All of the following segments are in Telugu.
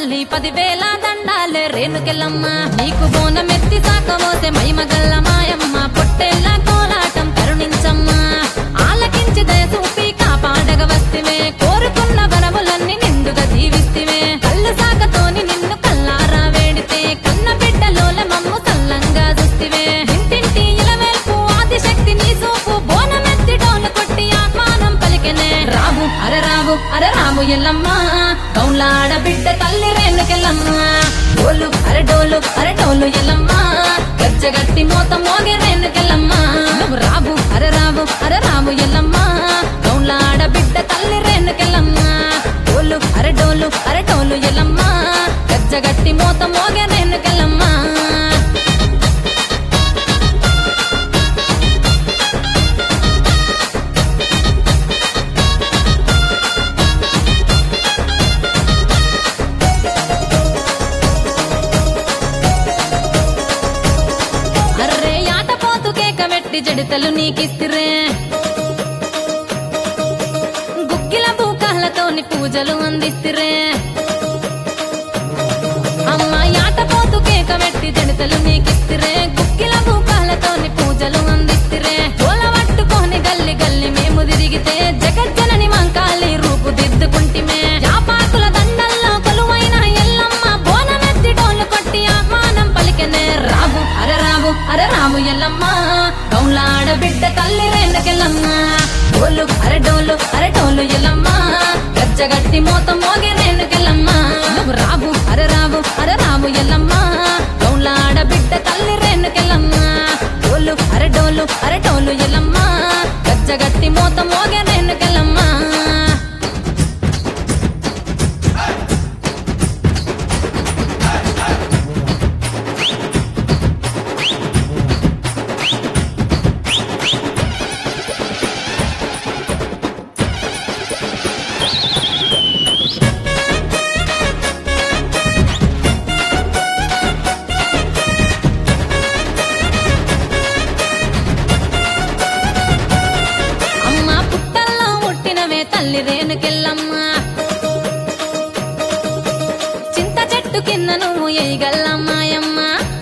తల్లి పదివేల దండాలే రేణుకెళ్ళమ్మ నీకు బోనమెత్తి సాకమోసే మైమగల్ల మాయమ్మ పొట్టెల్ల కోలాటం కరుణించమ్మ ఆలకించి దయసూపి కాపాడగ వస్తివే కోరుకున్న వరములన్నీ నిండుగా దీవిస్తివే కళ్ళు సాకతోని నిన్ను కల్లారా వేడితే కన్న బిడ్డలోల మమ్ము సల్లంగా చూస్తివే ఇంటింటి ఇలవేల్పు ఆదిశక్తి నీ సూపు బోనమెత్తి డోలు కొట్టి ఆహ్వానం పలికెనే రావు అరే రావు అరే రాము ఎల్లమ్మ కౌలాడ బిడ్డ తల్లి రేణుకెళ్ళమ్మ డోలు అరే డోలు అరే డోలు ఎల్లమ్మ గజ్జగట్టి మోత మోగే రేణుకెళ్ళమ్మ నువ్వు రావు అరే రావు అరే రాము ఎల్లమ్మ కౌలాడ బిడ్డ తల్లి రేణుకెళ్ళమ్మ డోలు అరే డోలు అరే డోలు ఎల్లమ్మ గజ్జగట్టి మోత మోగే రేణుకెళ్ళమ్మ అర్రే ఆటపోతు కేక వెట్టి జడితలు నీకిస్తిరే గుగ్గిల బూకాలతోని పూజలు అందిస్తిరే అమ్మ ఆటపోతు కేక వెట్టి జడితలు నీకిస్తిరే గుగ్గిల బూకాలతోని పూజలు అందిస్తిరే పూల పట్టుకొని గల్లి గల్లి మేము తిరిగితే జగజ్జనని మంకాలి రూపు దిద్దుకుంటిమే యాపాకుల దండల్లో కొలువైన ఎల్లమ్మ బోనమెత్తి డోలు కొట్టి ఆహ్వానం పలికెనే రావు అరే రావు అరే రాము ఎల్లమ్మ కౌలాడ బిడ్డ తల్లి రేణుకెళ్ళమ్మ డోలు అరే డోలు అరే డోలు ఎల్లమ్మ గజ్జగట్టి మోత మోగే రేణుకెళ్ళమ్మ నువ్వు రావు అరే రావు అరే రాము ఎల్లమ్మ కౌలాడ బిడ్డ తల్లి రేణుకెళ్ళమ్మ డోలు అరే డోలు అరే డోలు ఎల్లమ్మ గజ్జగట్టి మోత మోగే రేణుకెళ్ళమ్మ అమ్మ పుట్టల్లో పుట్టినవే తల్లి రేణుకెళ్ళమ్మ చింత చెట్టు కింద నువ్వు ఎయ్యగల్లమ్మాయమ్మ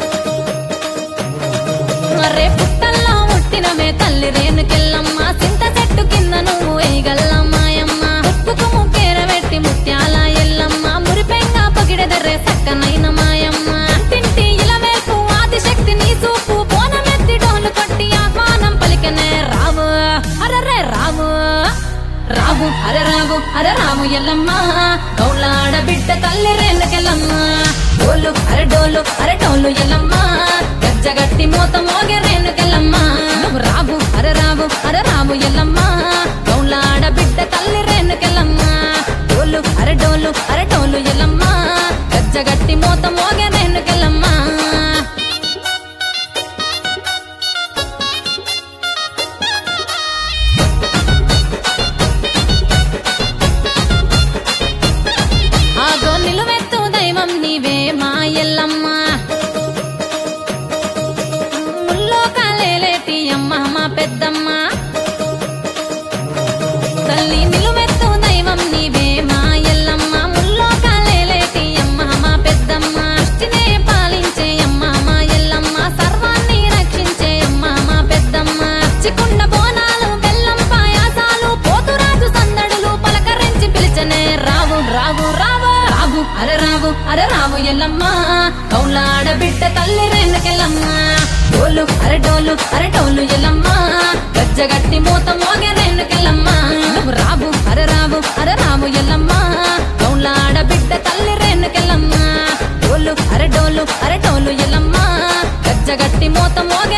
మర్రే పుట్టల్లో పుట్టినవే తల్లి రేణుకెళ్ళమ్మ చింత చెట్టు కింద నువ్వు ఎయ్యగల్లమ్మాయమ్మ ఉప్పుకు ముక్కేర పెట్టి ముత్యాల ఎల్లమ్మ మురిపెంగా పగిడెదర్రే సక్కనైన మాయమ్మ ఇంటింటి ఇలవేపు ఆదిశక్తి నీ సూపు బోనమెత్తి డోలు కొట్టి ఆహ్వానం పలికనే రావు అరరే రావు రావు అరే రావు అరే రాము ఎల్లమ్మ కౌలాడ బిడ్డ తల్లి రేణుకెళ్ళమ్మ డోలు అరే డోలు అరే డోలు ఎల్లమ్మ గజ్జగట్టి మూత మోగే రేణుకెళ్ళమ్మ నువ్వు రావు అరే రావు అరే రాము ఎల్లమ్మ కౌలాడ బిడ్డ తల్లి రేణుకెళ్ళమ్మ డోలు అరే డోలు అరే డోలు ఎల్లమ్మ గజ్జగట్టి మూత మోగే రేణుకెళ్ళమ్మ ఆగో నిలువెత్తు దైవం నీవే మా ఎల్లమ్మ ముల్లో కాలేలేటి అమ్మ మా పెద్దమ్మ తల్లి నిలువెత్తు దైవం నీవే మా ఎల్లమ్మ ముల్లో కాలేలేటి అమ్మ మా పెద్దమ్మ సృష్టినే పాలించే అమ్మ మా ఎల్లమ్మ సర్వాన్ని రక్షించే అమ్మ మా పెద్దమ్మ చికుండ బోనాలు బెల్లం పాయాసాలు పోతురాజు సందడులు పలకరించి పిలిచనే రావు రావు రావు రావు అరే రావు అరే రావు ఎల్లమ్మ కౌలాడ బిడ్డ తల్లి రేణుకెళ్ళమ్మ డోలు అరే డోలు అరే డోలు ఎల్లమ్మ గజ్జగట్టి మూత మోగే రేణుకెళ్ళమ్మ నువ్వు రావు అరే రావు అరే రావు ఎల్లమ్మ కౌలాడ బిడ్డ తల్లి రేణుకెళ్ళమ్మ డోలు అరే డోలు అరే డోలు ఎల్లమ్మ గజ్జగట్టి మూత మోగే